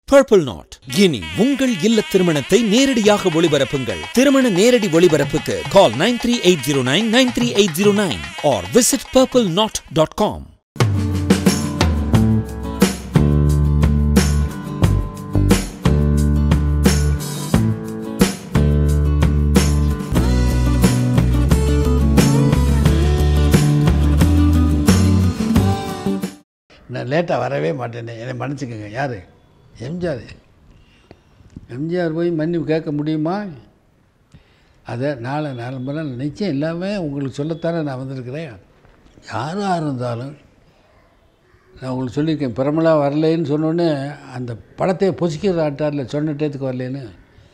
Purple not இனி உங்கள் இல்ல திருமணத்தை நேரடியாக ஒளிபரப்புங்கள் திருமண நேரடி ஒளிபரப்புக்கு call nine three eight zero nine nine three eight zero nine or visit purple knot dot com நான் லேட்டாக வரவே மாட்டேனே என்னை மன்னிச்சுக்கோங்க யார் எம்ஜிஆர் எம்ஜிஆர் போய் மன்னிப்பு கேட்க முடியுமா அதை நாளை நாலு முறை நிச்சயம் இல்லாமல் உங்களுக்கு சொல்லத்தானே நான் வந்திருக்கிறேன் யாராக இருந்தாலும் நான் உங்களுக்கு சொல்லியிருக்கேன் பிரமலா வரலைன்னு சொன்னோன்னே அந்த படத்தை பொசிக்கிற ஆட்டாரில் சொன்ன டேத்துக்கு வரலேன்னு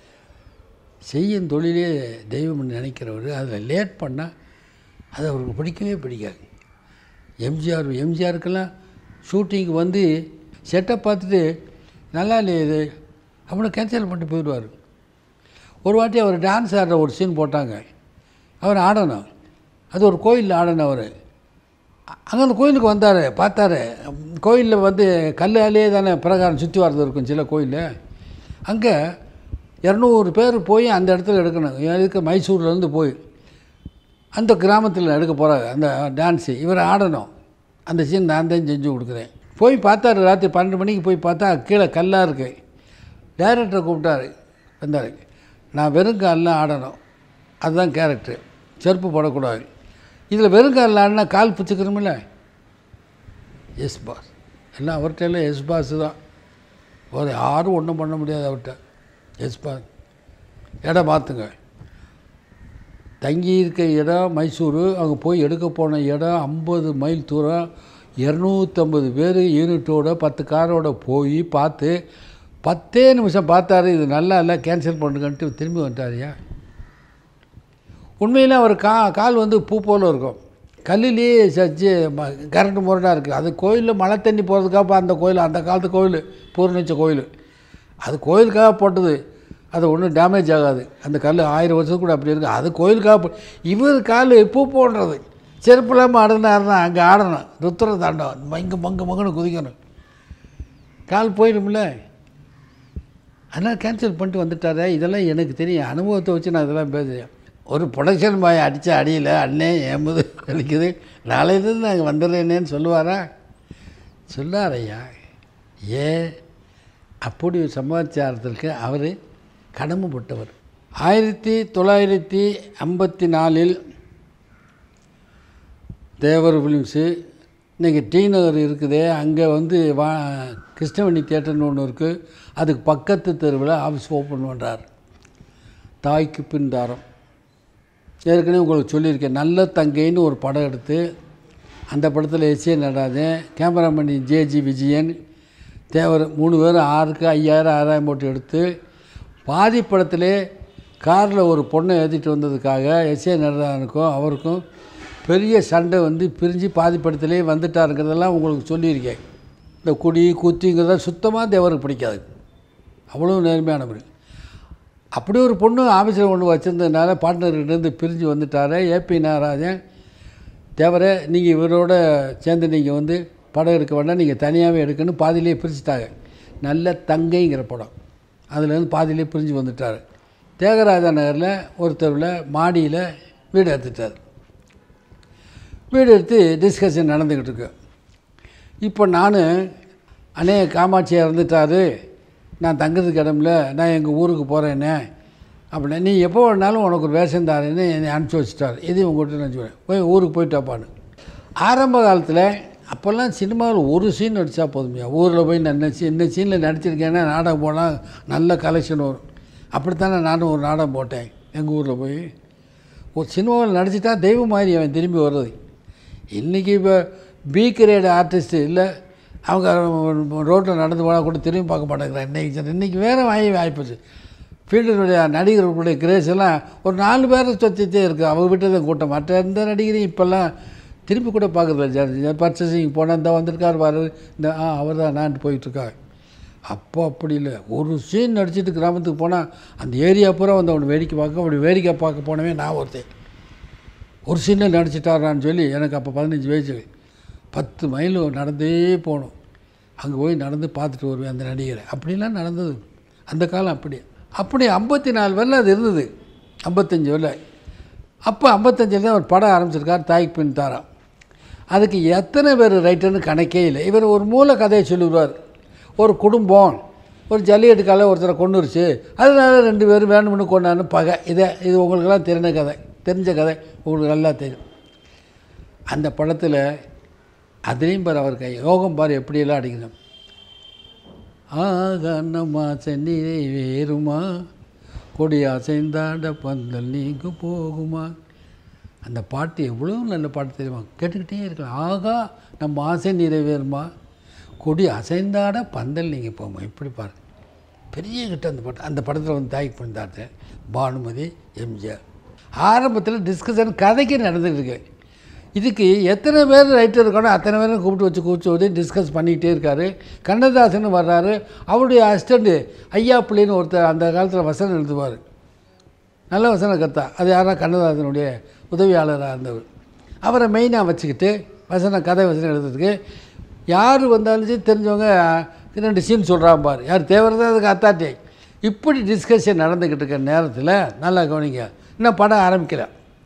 செய்யும் தொழிலே தெய்வம்னு நினைக்கிறவர் அதில் லேட் பண்ணால் அது அவருக்கு பிடிக்கவே பிடிக்காது எம்ஜிஆர் எம்ஜிஆருக்கெல்லாம் ஷூட்டிங்க்கு வந்து செட்டப் பார்த்துட்டு நல்லா இல்லையே இது அப்படின்னு கேன்சல் பண்ணிட்டு போயிடுவார் ஒரு வாட்டி அவர் டான்ஸ் ஆடுற ஒரு சீன் போட்டாங்க அவர் ஆடணும் அது ஒரு கோயிலில் ஆடணும் அவர் அங்கே அந்த கோயிலுக்கு வந்தார் பார்த்தாரு கோயிலில் வந்து கல்லாலே தானே பிரகாரம் சுற்றி வரது இருக்கும் சில கோயிலில் அங்கே இரநூறு பேர் போய் அந்த இடத்துல எடுக்கணும் எதுக்கு மைசூர்லேருந்து போய் அந்த கிராமத்தில் எடுக்க போகிறாங்க அந்த டான்ஸு இவர் ஆடணும் அந்த சீன் நான் தான் செஞ்சு கொடுக்குறேன் போய் பார்த்தாரு ராத்திரி பன்னெண்டு மணிக்கு போய் பார்த்தா கீழே கல்லாக இருக்கு டைரக்டரை கூப்பிட்டாரு வந்தார் நான் வெறும் காலில் ஆடணும் அதுதான் கேரக்டர் செருப்பு போடக்கூடாது இதில் வெறும் காலில் ஆடினா கால் பிச்சுக்கிறோமில்ல எஸ் பாஸ் எல்லாம் அவர்கிட்ட எல்லாம் எஸ் பாஸ் தான் ஒரு யாரும் ஒன்றும் பண்ண முடியாது அவர்கிட்ட எஸ் பாஸ் இடம் மாற்றுங்க தங்கி இருக்க இடம் மைசூர் அங்கே போய் எடுக்க போன இடம் ஐம்பது மைல் தூரம் இரநூத்தம்பது பேர் யூனிட்டோட பத்து காரோட போய் பார்த்து பத்தே நிமிஷம் பார்த்தாரு இது நல்லா இல்லை கேன்சல் பண்ணுங்கன்ட்டு திரும்பி வந்துட்டாருயா உண்மையில் அவர் கா கால் வந்து பூ போல் இருக்கும் கல்லிலேயே சச்சு கரண்ட் முரடாக இருக்குது அது கோயிலில் மழை தண்ணி போகிறதுக்காக அந்த கோயில் அந்த காலத்து கோயில் பூர்ணிச்ச கோயில் அது கோயிலுக்காக போட்டது அது ஒன்றும் டேமேஜ் ஆகாது அந்த கல் ஆயிரம் வருஷத்துக்கு கூட அப்படி இருக்குது அது கோயிலுக்காக போ இவர் கால் பூ போடுறது செருப்பு இல்லாமல் ஆடினாருனா அங்கே ஆடணும் ருத்ர தாண்டம் மங்க மங்க மங்கன்னு குதிக்கணும் கால் போயிடும்ல அதனால் கேன்சல் பண்ணிட்டு வந்துட்டாரே இதெல்லாம் எனக்கு தெரியும் அனுபவத்தை வச்சு நான் இதெல்லாம் பேசுகிறேன் ஒரு ப்ரொடக்ஷன் பாய் அடித்த அடியில் அண்ணே ஏம்பது வலிக்குது நாளையிலேருந்து நாங்கள் வந்துடுறேனேன்னு சொல்லுவாரா சொல்லார் ஐயா ஏ அப்படி ஒரு சமாச்சாரத்திற்கு அவர் கடமைப்பட்டவர் ஆயிரத்தி தொள்ளாயிரத்தி ஐம்பத்தி நாலில் தேவர் ஃபிலிம்ஸு இன்றைக்கி டி நகர் இருக்குதே அங்கே வந்து வா கிருஷ்ணவணி தேட்டர்னு ஒன்று இருக்குது அதுக்கு பக்கத்து தெருவில் ஆஃபீஸ் ஓப்பன் பண்ணுறார் தாய்க்கு பின் தாரம் ஏற்கனவே உங்களுக்கு சொல்லியிருக்கேன் நல்ல தங்கைன்னு ஒரு படம் எடுத்து அந்த படத்தில் S A Natarajan cameraman J G Vijayan Devar மூணு பேரும் ஆறுக்கு ஐயாயிரம் ஆறாயிரம் போட்டு எடுத்து பாதி படத்திலே காரில் ஒரு பொண்ணை ஏற்றிட்டு வந்ததுக்காக எஸ்ஏ நடராஜனுக்கும் அவருக்கும் பெரிய சண்டை வந்து பிரிஞ்சு பாதி படத்திலே வந்துட்டாருங்கிறதெல்லாம் உங்களுக்கு சொல்லியிருக்கேன் இந்த குடி குத்திங்கிறத சுத்தமாக தேவருக்கு பிடிக்காது அவ்வளோ நேர்மையானவர் அப்படி ஒரு பொண்ணு ஆஃபீஸில் ஒன்று வச்சுருந்ததுனால பார்ட்னர்கிட்டேருந்து பிரிஞ்சு வந்துட்டார் ஏபி நாகராஜன் தேவரை நீங்கள் இவரோட சேர்ந்து நீங்கள் வந்து படம் எடுக்க வேண்டாம் நீங்கள் தனியாகவே எடுக்கணும் பாதியிலே பிரிச்சுட்டாங்க நல்ல தங்கைங்கிற படம் அதுலேருந்து பாதியிலே பிரிஞ்சு வந்துட்டார் தியாகராஜா நகரில் ஒரு தெருவில் மாடியில் வீடு எடுத்துட்டார் வீடு எடுத்து டிஸ்கஷன் நடந்துக்கிட்டு இருக்கு இப்போ நான் அண்ணே காமாட்சி இறந்துட்டாரு நான் தங்குறதுக்கு இடம்ல நான் எங்கள் ஊருக்கு போகிறேன்னே அப்படின்னா நீ எப்போ வேணாலும் உனக்கு ஒரு வேஷம் தாரேன்னு என்னை அனுப்பிச்சி வச்சுட்டார் இதையும் உங்கள்கிட்ட நினச்சி போய் ஊருக்கு போயிட்டாப்பான்னு ஆரம்ப காலத்தில் அப்போல்லாம் சினிமாவில் ஒரு சீன் நடித்தா போதுமையா ஊரில் போய் நான் இந்த இந்த சீனில் நடிச்சிருக்கேன்னா நாடகம் போனால் நல்ல கலெக்ஷன் வரும் அப்படித்தானே நானும் ஒரு நாடகம் போட்டேன் எங்கள் ஊரில் போய் ஒரு சினிமாவில் நடிச்சிட்டா தெய்வம் மாதிரி அவன் திரும்பி வர்றது இன்றைக்கி இப்போ பி கிரேட் ஆர்டிஸ்ட்டு இல்லை அவங்க ரோட்டில் நடந்து போனால் கூட திரும்பி பார்க்க மாட்டேங்கிறான் இன்றைக்கி இன்றைக்கி வேறு வாங்கி ஆகிப்போச்சு ஃபீல்டினுடைய நடிகர்களுடைய கிரேஸ் எல்லாம் ஒரு நாலு பேரை சொத்திட்டே இருக்குது அவங்க விட்டு தான் கூட்டம் மற்ற எந்த நடிகரையும் இப்போல்லாம் திருப்பி கூட பார்க்குறதில்ல பர்ச்சேசிங் போனால் இந்த வந்திருக்கார் வர இந்த ஆ அவர் தான் நான் போயிட்டுருக்கார் அப்போ அப்படி இல்லை ஒரு சீன் நடிச்சிட்டு கிராமத்துக்கு போனால் அந்த ஏரியா பூரா வந்து அவனை வேடிக்கை பார்க்க அப்படி வேடிக்கை பார்க்க போனவே நான் ஒருத்தன் ஒரு சீனில் நடிச்சிட்டாரான்னு சொல்லி எனக்கு அப்போ பதினஞ்சு வயசு பத்து மைல் நடந்தே போகணும் அங்கே போய் நடந்து பார்த்துட்டு வருவேன் அந்த நடிகரை அப்படிலாம் நடந்தது அந்த காலம் அப்படி அப்படி ஐம்பத்தி நாலு வரல அது இருந்தது ஐம்பத்தஞ்சு வரல அப்போ ஐம்பத்தஞ்சில் தான் அவர் படம் ஆரம்பிச்சிருக்கார் தாய்க்கு பின் தாரா அதுக்கு எத்தனை பேர் ரைட்டர்னு கணக்கே இல்லை இவர் ஒரு மூல கதையை சொல்லிவிடுவார் ஒரு குடும்பம் ஒரு ஜல்லிக்கட்டு காலை ஒருத்தரை கொண்டுருச்சு அதனால ரெண்டு பேரும் வேணும்னு கொண்டான்னு பகை இதை இது உங்களுக்கெல்லாம் தெரிஞ்ச கதை தெரிஞ்ச கதை உங்களுக்கு நல்லா தெரியும் அந்த படத்தில் அதுலேயும் பாரு அவர் கை யோகம் பாரு எப்படியெல்லாம் அடிக்கணும் ஆகன்னம்மா சென்னிரை வேறுமா கொடி அசைந்தாட பந்தல் நீங்கு போகுமா அந்த பாட்டு எவ்வளோ நல்ல பாட்டு தெரியுமா கேட்டுக்கிட்டே இருக்கலாம் ஆகா நம்ம ஆசை நிறைவேறுமா கொடி அசைந்தாட பந்தல் நீங்கள் போகுமா இப்படி பாருங்க பெரிய கிட்ட அந்த பாட்டு அந்த படத்தில் வந்து தாய்க்கு பண்ணிட்டாரு பானுமதி எம்ஜிஆர் ஆரம்பத்தில் டிஸ்கஷன் கதைக்கு நடந்துட்டு இருக்கு இதுக்கு எத்தனை பேர் ரைட்டர் இருக்கானோ அத்தனை பேரும் கூப்பிட்டு வச்சு கூப்பிட்டு வச்சு டிஸ்கஸ் பண்ணிக்கிட்டே இருக்காரு கண்ணதாசன் வர்றாரு அவருடைய அசிஸ்டண்ட்டு ஐயா பிள்ளைன்னு ஒருத்தர் அந்த காலத்தில் வசனம் எழுதுவார் நல்ல வசன கர்த்தா அது யாரா கண்ணதாசனுடைய உதவியாளராக இருந்தவர் அவரை மெயினாக வச்சுக்கிட்டு வசன கதை வசனம் எழுதுறதுக்கு யார் வந்தாலும் சரி தெரிஞ்சவங்க ரெண்டு சீன் சொல்கிறான் பாரு யார் தேவைதான் அதுக்கு அத்தாட்டி இப்படி டிஸ்கஷன் நடந்துக்கிட்டு இருக்க நேரத்தில் நல்லா கவனிங்க இன்னும் படம் ஆரம்பிக்கல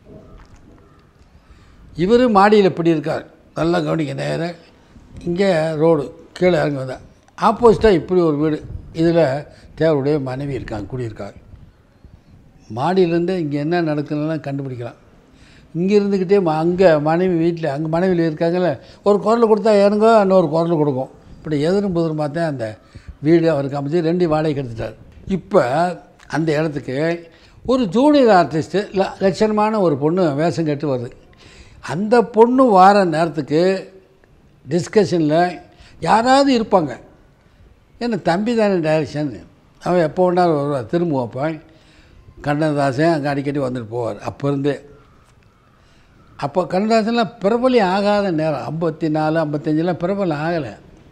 இவர் மாடியில் இப்படி இருக்கார் நல்லா கவனிக்க நேரம் இங்கே ரோடு கீழே இறங்கி வந்தா ஆப்போசிட்டாக இப்படி ஒரு வீடு இதில் தேவருடைய மனைவி இருக்காங்க குடியிருக்காங்க மாடியிலேருந்து இங்கே என்ன நடக்குதுன்னெலாம் கண்டுபிடிக்கலாம் இங்கே இருந்துக்கிட்டே அங்கே மனைவி வீட்டில் அங்கே மனைவியில் இருக்காங்கல்ல ஒரு குரல் கொடுத்தா ஏனுங்க இன்னொரு குரல் கொடுக்கும் இப்படி எதிரும் புதிரும் பார்த்தேன் அந்த வீடு அவருக்கு அமைச்சு ரெண்டு வாடகை எடுத்துட்டார் இப்போ அந்த இடத்துக்கு ஒரு ஜூனியர் ஆர்டிஸ்ட்டு ல லட்சணமான ஒரு பொண்ணு வேஷம் கட்டு வருது அந்த பொண்ணு வார நேரத்துக்கு டிஸ்கஷனில் யாராவது இருப்பாங்க ஏன்னா தம்பி தானே டைரக்ஷன் அவன் எப்போ வேணாலும் வருவார் திரும்ப வைப்பான் கண்ணதாசன் அங்கே அடிக்கடி வந்துட்டு போவார் அப்போ இருந்தே அப்போ கண்ணதாசன்லாம் பிரபலம் ஆகாத நேரம் ஐம்பத்தி நாலு ஐம்பத்தஞ்சுலாம் பிரபலம் ஆகலை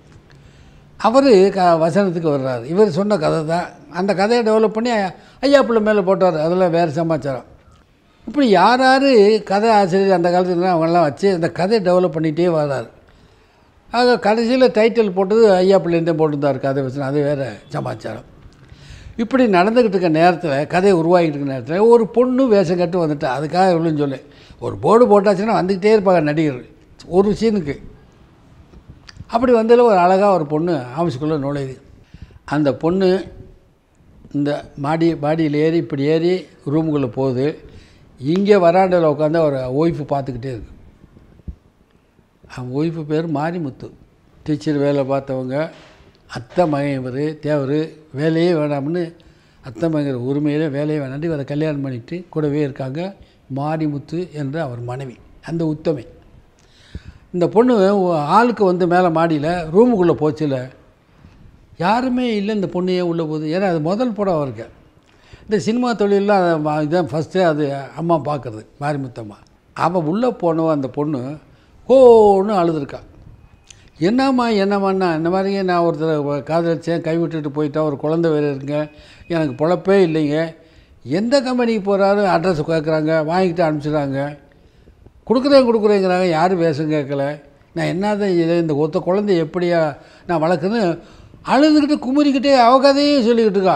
அவர் க வசனத்துக்கு வர்றாரு இவர் சொன்ன கதை தான் அந்த கதையை டெவலப் பண்ணி ஐயா பிள்ளை மேலே போட்டார் அதெல்லாம் வேறு சமாச்சாரம் இப்படி யார் யார் கதை ஆசிரியர் அந்த காலத்துல அவங்கெல்லாம் வச்சு அந்த கதையை டெவலப் பண்ணிகிட்டே வர்றாரு ஆக கடைசியில் டைட்டில் போட்டது ஐயா பிள்ளைந்தே போட்டிருந்தார் கதை வசனம் அது வேறு சமாச்சாரம் இப்படி நடந்துக்கிட்டு இருக்க நேரத்தில் கதையை உருவாகிட்டு இருக்க நேரத்தில் ஒரு பொண்ணு வேஷம் கட்டு வந்துட்டா அதுக்காக இவ்வளோன்னு சொல்லு ஒரு போர்டு போட்டாச்சுன்னா வந்துக்கிட்டே இருப்பாங்க நடிகர் ஒரு சீனுக்கு அப்படி வந்ததில் ஒரு அழகாக ஒரு பொண்ணு ஆஃபீஸுக்குள்ளே நுழையுது அந்த பொண்ணு இந்த மாடி மாடியில் ஏறி இப்படி ஏறி ரூமுக்குள்ளே போகுது இங்கே வராண்டில் உட்காந்து அவர் ஒய்ஃபு பார்த்துக்கிட்டே இருக்கு அவங்க ஒய்ஃபு பேர் மாரிமுத்து டீச்சர் வேலை பார்த்தவங்க அத்தை மகன் இவர் தேவர் வேலையே வேணாம்னு அத்தை மகங்கிற உரிமையிலே வேலையே வேணாண்டு இவரை கல்யாணம் பண்ணிட்டு கூடவே இருக்காங்க மாரிமுத்து என்ற அவர் மனைவி அந்த உத்தமை இந்த பொண்ணு ஆளுக்கு வந்து மேலே மாடியில் ரூமுக்குள்ளே போச்சுல யாருமே இல்லை இந்த பொண்ணு ஏன் உள்ளே போகுது ஏன்னா அது முதல் படம் அவருக்கு இந்த சினிமா தொழிலெலாம் அது ம- இதான் ஃபஸ்ட்டு அது அம்மா பார்க்குறது மாரிமுத்தம்மா அவள் உள்ளே போனவ அந்த பொண்ணு கோன்னு அழுதுருக்கா என்னம்மா என்னம்மாண்ணா இந்த மாதிரிங்க நான் ஒருத்தர் காதலிச்சேன் கை விட்டுட்டு போயிட்டா ஒரு குழந்தை வேறு இருக்குங்க எனக்கு பொழப்பே இல்லைங்க எந்த கம்பெனிக்கு போகிறாரு அட்ரஸ் கேட்குறாங்க வாங்கிட்டு அனுப்பிச்சிடுறாங்க கொடுக்குறேன் கொடுக்குறேங்கிறாங்க யாரும் வேஷம் கேட்கல நான் என்னதான் இது இந்த ஒத்த குழந்தை எப்படியா நான் வளர்க்குறேன்னு அழுதுகிட்டு குமுறிக்கிட்டே அவ கதையே சொல்லிக்கிட்டு இருக்கா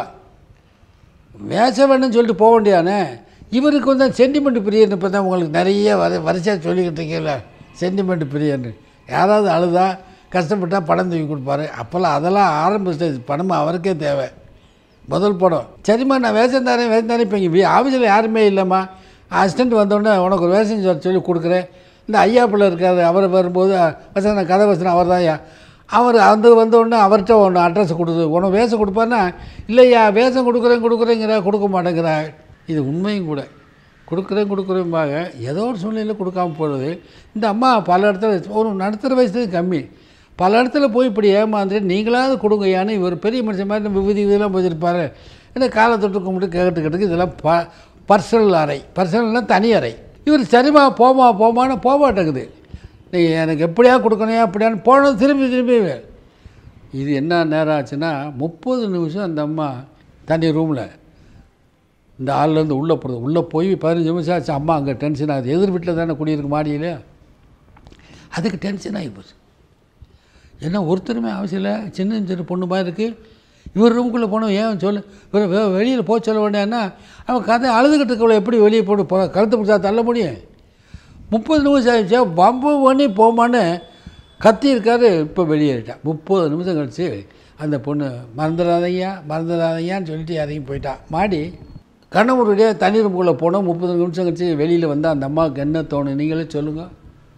வேஷம் வேணும்னு சொல்லிட்டு போக வேண்டியானே இவருக்கு வந்து சென்டிமெண்ட் பிரியன் இப்போ தான் உங்களுக்கு நிறைய வர வரிசையாக சொல்லிக்கிட்டு இருக்கீங்கள சென்டிமெண்ட் பிரியன்னு யாராவது அழுதா கஷ்டப்பட்டா படம் தூக்கி கொடுப்பாரு அப்போல்லாம் அதெல்லாம் ஆரம்ப ஸ்டேஜ் பணமும் அவருக்கே தேவை முதல் படம் சரிம்மா நான் வேஷம் தானே வேஷம் தானே இப்போ இங்கே ஆஃபீஸில் யாருமே இல்லைம்மா அசிஸ்டண்ட் வந்தோடனே உனக்கு ஒரு வேஷம் சொல்லி சொல்லி கொடுக்குறேன் இந்த ஐயா பிள்ளை இருக்காரு அவர் வரும்போது வசனம் கதை வசனம் அவர் தான் ஐயா அவர் அந்த வந்தோடனே அவர்கிட்ட ஒன்று அட்ரஸ் கொடுத்து உனக்கு வேஷம் கொடுப்பாருன்னா இல்லையா வேஷம் கொடுக்குறேன் கொடுக்குறேங்கிற கொடுக்க மாட்டேங்கிறா இது உண்மையும் கூட கொடுக்குறேன் கொடுக்குறேன்பாங்க ஏதோ ஒரு சூழ்நிலையில் கொடுக்காம போகிறது இந்த அம்மா பல இடத்துல ஒரு நடுத்தர வயசுலேயும் கம்மி பல இடத்துல போய் இப்படி ஏமாந்துட்டு நீங்களாவது கொடுங்கய்யான்னு இவர் பெரிய மனுஷன் மாதிரி நம்ம விதி இதெல்லாம் போயிருப்பார் ஏன்னா காலை தொட்டு கும்பிட்டு கேட்டுக்கிட்டு இதெல்லாம் ப பர்சனல் அறை பர்சனல்னால் தனி அறை இவர் சரிம்மா போமா போமான்னு போக மாட்டேங்குது நீ எனக்கு எப்படியா கொடுக்கணும் அப்படியான்னு போனது திரும்பி திரும்பி இது என்ன நேரம் ஆச்சுன்னா முப்பது நிமிஷம் அந்த அம்மா தனி ரூமில் இந்த ஆள்லேருந்து உள்ளே போகிறது உள்ளே போய் பதினஞ்சு நிமிஷம் ஆச்சு அம்மா அங்கே டென்ஷன் ஆகுது எதிர் வீட்டில் தானே குடியிருக்கு மாடியில் அதுக்கு டென்ஷன் ஆகி போச்சு என்ன ஒருத்தருமே அவசியம் இல்லை சின்ன சின்ன பொண்ணு மாதிரி இருக்குது இவர் ரூமுக்குள்ளே போனோம் ஏன் சொல்லு இவர் வெளியில் போக சொல்ல வேண்டாம்னா அவன் கதை அழுதுகிட்டு இருக்கவளை எப்படி வெளியே போட்டு போ கழுத்தை பிடிச்சா தள்ள முடியும் முப்பது நிமிஷம் ஆயிடுச்சா பம்பு பண்ணி போமான்னு கத்தி இருக்காரு இப்போ வெளியேறிட்டான் முப்பது நிமிஷம் கழிச்சு அந்த பொண்ணு மறந்துடாதய்யா மறந்துடாதய்யான்னு சொல்லிட்டு இறங்கி போயிட்டா மாடி கண்ணமுருடைய தண்ணி ரூமுக்குள்ளே போனோம் முப்பது நிமிஷம் கழிச்சு வெளியில் வந்து அந்த அம்மாவுக்கு என்ன தோணும் நீங்களே சொல்லுங்கள்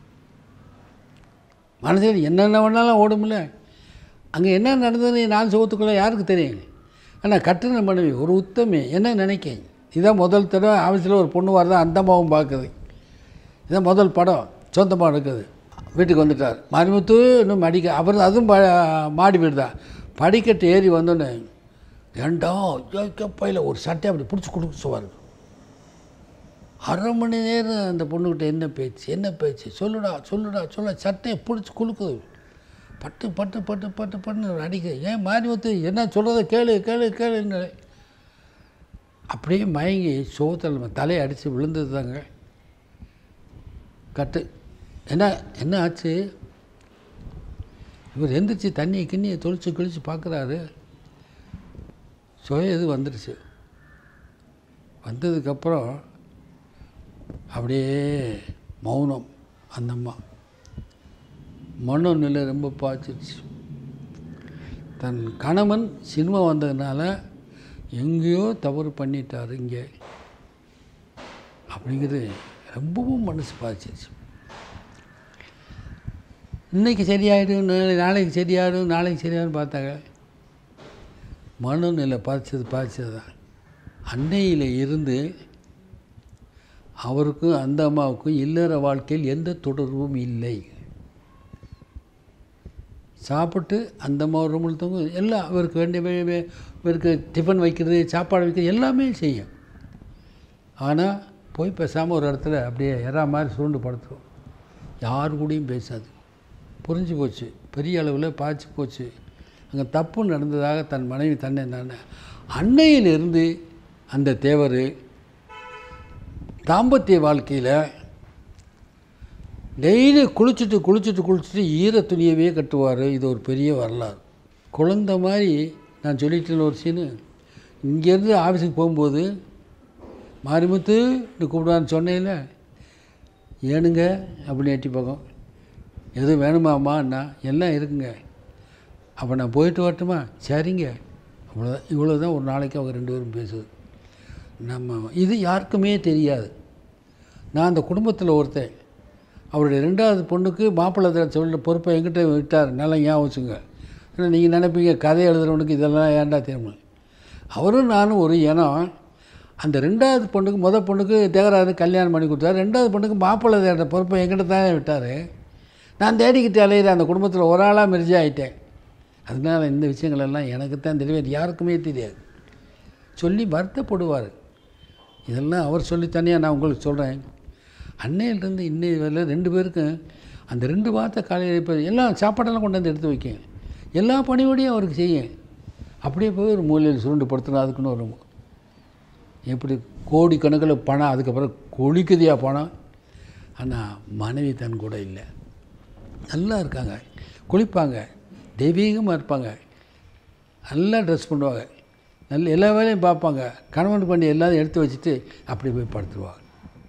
மனசில் என்னென்ன வேணாலும் ஓடும்ல அங்கே என்ன நடந்ததுன்னு நான் சுகத்துக்குள்ளே யாருக்கு தெரியும் ஆனால் கட்டின மனைவி ஒரு உத்தமி என்ன நினைக்க இதான் முதல் தடவை ஆஃபீஸில் ஒரு பொண்ணு வரதான் அந்த அம்மாவும் பார்க்குது இதான் முதல் படம் சொந்தமாக இருக்குது வீட்டுக்கு வந்துட்டார் மருமத்து இன்னும் மடிக்க அப்புறம் அதுவும் ப மாடி வீடு தான் படிக்கட்டு ஏறி வந்தோன்னே ஏண்டா பையில் ஒரு சட்டை அப்படி பிடிச்சி கொடுக்க சொல்லுவார் அரை மணி நேரம் அந்த பொண்ணுக்கிட்ட என்ன பேச்சு என்ன பேச்சு சொல்லுடா சொல்லுடா சொல்ல சட்டையை பிடிச்சி குலுக்குது பட்டு பட்டு பட்டு பட்டு பட்டு அடிக்க ஏன் மாறி வந்து என்ன சொல்கிறத கேளு கேளு கேளுன்னு அப்படியே மயங்கி சோத்தில் தலையை அடித்து விழுந்தது தாங்க கட்டு என்ன என்ன ஆச்சு இவர் எந்திரிச்சு தண்ணியை கிண்ணியை தொளிச்சு கிழிச்சு பார்க்குறாரு சுய இது வந்துடுச்சு வந்ததுக்கப்புறம் அப்படியே மௌனம் அந்த அம்மா மனநிலை ரொம்ப பாய்ச்சிருச்சு தன் கணவன் சினிமா வந்ததுனால எங்கேயோ தவறு பண்ணிட்டார் இங்கே அப்படிங்கிறது ரொம்பவும் மனசு பாய்ச்சிருச்சு இன்றைக்கி சரியாயிடும் நாளை நாளைக்கு சரியாயிடும் நாளைக்கு சரியாயிடும் பார்த்தாங்க மனநிலை பாய்ச்சது பாய்ச்சது தான் அன்னையில் இருந்து அவருக்கும் அந்த அம்மாவுக்கும் இல்லற வாழ்க்கையில் எந்த தொடர்பும் இல்லை சாப்பிட்டு அந்த அம்மா ஒரு ரூமில் தூங்கும் எல்லாம் அவருக்கு வேண்டிய வே- வே- இவருக்கு டிஃபன் வைக்கிறது சாப்பாடு வைக்கிறது எல்லாமே செய்யும் ஆனால் போய் பேசாமல் ஒரு இடத்துல அப்படியே எறா மாதிரி சுருண்டு படுத்துரும் யார் கூடயும் பேசாது புரிஞ்சு போச்சு பெரிய அளவில் பாய்ச்சி போச்சு அங்கே தப்பு நடந்ததாக தன் மனைவி தன்னை நான் அன்னையிலிருந்து அந்த தேவர் தாம்பத்திய வாழ்க்கையில் டெய்லி குளிச்சுட்டு குளிச்சுட்டு குளிச்சுட்டு ஈர துணியவே கட்டுவார் இது ஒரு பெரிய வரலாறு குழந்த மாதிரி நான் சொல்லிட்டேன் ஒரு சீனு இங்கேருந்து ஆஃபீஸுக்கு போகும்போது மாரிமுத்து கூப்பிடுவான்னு சொன்னேன்ல ஏனுங்க அப்படின்னு எட்டி பக்கம் எதுவும் வேணுமாம்மாண்ணா எல்லாம் இருக்குங்க அப்போ நான் போயிட்டு வரட்டுமா சரிங்க அவ்வளோதான் இவ்வளோ தான் ஒரு நாளைக்கு அவங்க ரெண்டு பேரும் பேசுது நம்ம இது யாருக்குமே தெரியாது நான் அந்த குடும்பத்தில் ஒருத்தன் அவருடைய ரெண்டாவது பொண்ணுக்கு மாப்பிள்ளை தர சொல்ல பொறுப்பை எங்கிட்ட விட்டார் நல்லா ஞாபகம் வச்சுங்க ஏன்னா நீங்கள் நினைப்பீங்க கதை எழுதுறவனுக்கு இதெல்லாம் ஏன்டா தெரியும் அவரும் நானும் ஒரு இனம் அந்த ரெண்டாவது பொண்ணுக்கு முத பொண்ணுக்கு தேவராஜு கல்யாணம் பண்ணி கொடுத்தாரு ரெண்டாவது பொண்ணுக்கு மாப்பிள்ளை தேடுற பொறுப்பை எங்கிட்ட தான் விட்டார் நான் தேடிக்கிட்டு அலையிற அந்த குடும்பத்தில் ஒரு ஆளாக மெரிஜி ஆகிட்டேன் அதனால் இந்த விஷயங்கள் எல்லாம் எனக்கு தான் தெரியாது யாருக்குமே தெரியாது சொல்லி வருத்தப்படுவார் இதெல்லாம் அவர் சொல்லி தனியாக நான் உங்களுக்கு சொல்கிறேன் அன்னையிலிருந்து இன்னை வரையில ரெண்டு பேருக்கும் அந்த ரெண்டு வார்த்தை காலையில் இப்போ எல்லாம் சாப்பாடெல்லாம் கொண்டு வந்து எடுத்து வைக்கேன் எல்லா பணியோடையும் அவருக்கு செய்யும் அப்படியே போய் ஒரு மூலையில் சுருண்டு படுத்தணும் அதுக்குன்னு ஒரு எப்படி கோடிக்கணக்கில் பணம் அதுக்கப்புறம் கொழிக்குதியா பணம் ஆனால் மனைவி தன் கூட இல்லை நல்லா இருக்காங்க குளிப்பாங்க தெய்வீகமாக இருப்பாங்க நல்லா ட்ரெஸ் பண்ணுவாங்க நல்ல எல்லா வேலையும் பார்ப்பாங்க கணவன் பண்ணி எல்லாத்தையும் எடுத்து வச்சுட்டு அப்படி போய் படுத்துருவாங்க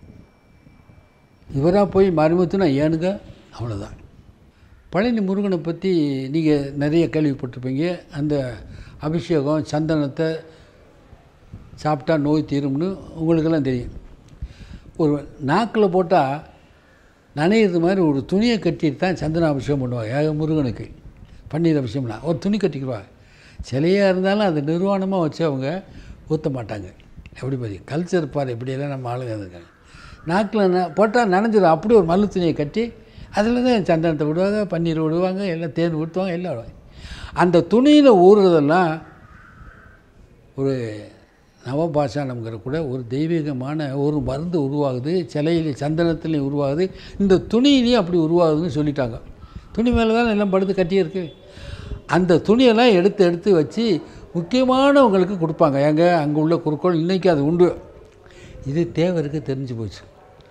இவராக போய் மருமத்துனா ஏனுங்க அவ்வளோதான் பழனி முருகனை பற்றி நீங்கள் நிறைய கேள்விப்பட்டிருப்பீங்க அந்த அபிஷேகம் சந்தனத்தை சாப்பிட்டா நோய் தீரும்னு உங்களுக்கெல்லாம் தெரியும் ஒரு நாக்கில் போட்டால் நனையிறது மாதிரி ஒரு துணியை கட்டிட்டு தான் சந்தன அபிஷேகம் பண்ணுவாங்க ஏக முருகனுக்கு பன்னீர் அபிஷேகம்னா ஒரு துணி கட்டிக்குவாங்க சிலையாக இருந்தாலும் அது நிர்வாணமாக வச்சு அவங்க ஊற்ற மாட்டாங்க எப்படி பாரு கல்ச்சர் பாரு இப்படியெல்லாம் நம்ம ஆளுங்க இருக்காங்க நாக்கில் ந போட்டால் நனைஞ்சிடும் அப்படி ஒரு மல்லு துணியை கட்டி அதில் தான் சந்தனத்தை விடுவாங்க பன்னீர் விடுவாங்க எல்லாம் தேன் ஊற்றுவாங்க எல்லாம் விடுவாங்க அந்த துணியில் ஊறுறதெல்லாம் ஒரு நவபாஷானம்ங்கிற கூட ஒரு தெய்வீகமான ஒரு மருந்து உருவாகுது சிலையிலே சந்தனத்துலேயும் உருவாகுது இந்த துணியிலையும் அப்படி உருவாகுதுன்னு சொல்லிட்டாங்க துணி மேலே தான் எல்லாம் படுத்து கட்டியிருக்கு அந்த துணியெல்லாம் எடுத்து எடுத்து வச்சு முக்கியமானவங்களுக்கு கொடுப்பாங்க எங்க அங்கே உள்ள குறுக்கோள் இன்றைக்கி அது உண்டு இது தேவருக்கு தெரிஞ்சு போச்சு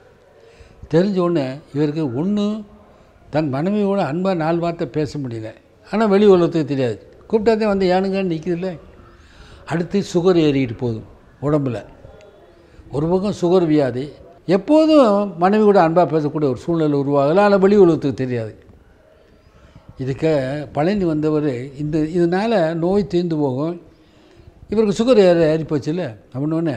தெரிஞ்ச உடனே இவருக்கு ஒன்று தன் மனைவியோட அன்பாக நாலு வார்த்தை பேச முடியல ஆனால் வெளி உலகத்துக்கு தெரியாது கூப்பிட்டாதே வந்து ஏனுங்கன்னு நிற்கிதுல்ல அடுத்து சுகர் ஏறிக்கிட்டு போதும் உடம்புல ஒரு பக்கம் சுகர் வியாதி எப்போதும் மனைவி கூட அன்பாக பேசக்கூடிய ஒரு சூழ்நிலை உருவாகலாம் ஆனால் வெளி உலகத்துக்கு தெரியாது இதுக்கு பழனி வந்தவர் இந்த இதனால் நோய் தீர்ந்து போகும் இவருக்கு சுகர் ஏற ஏறி போச்சுல்ல அப்படின்னோடனே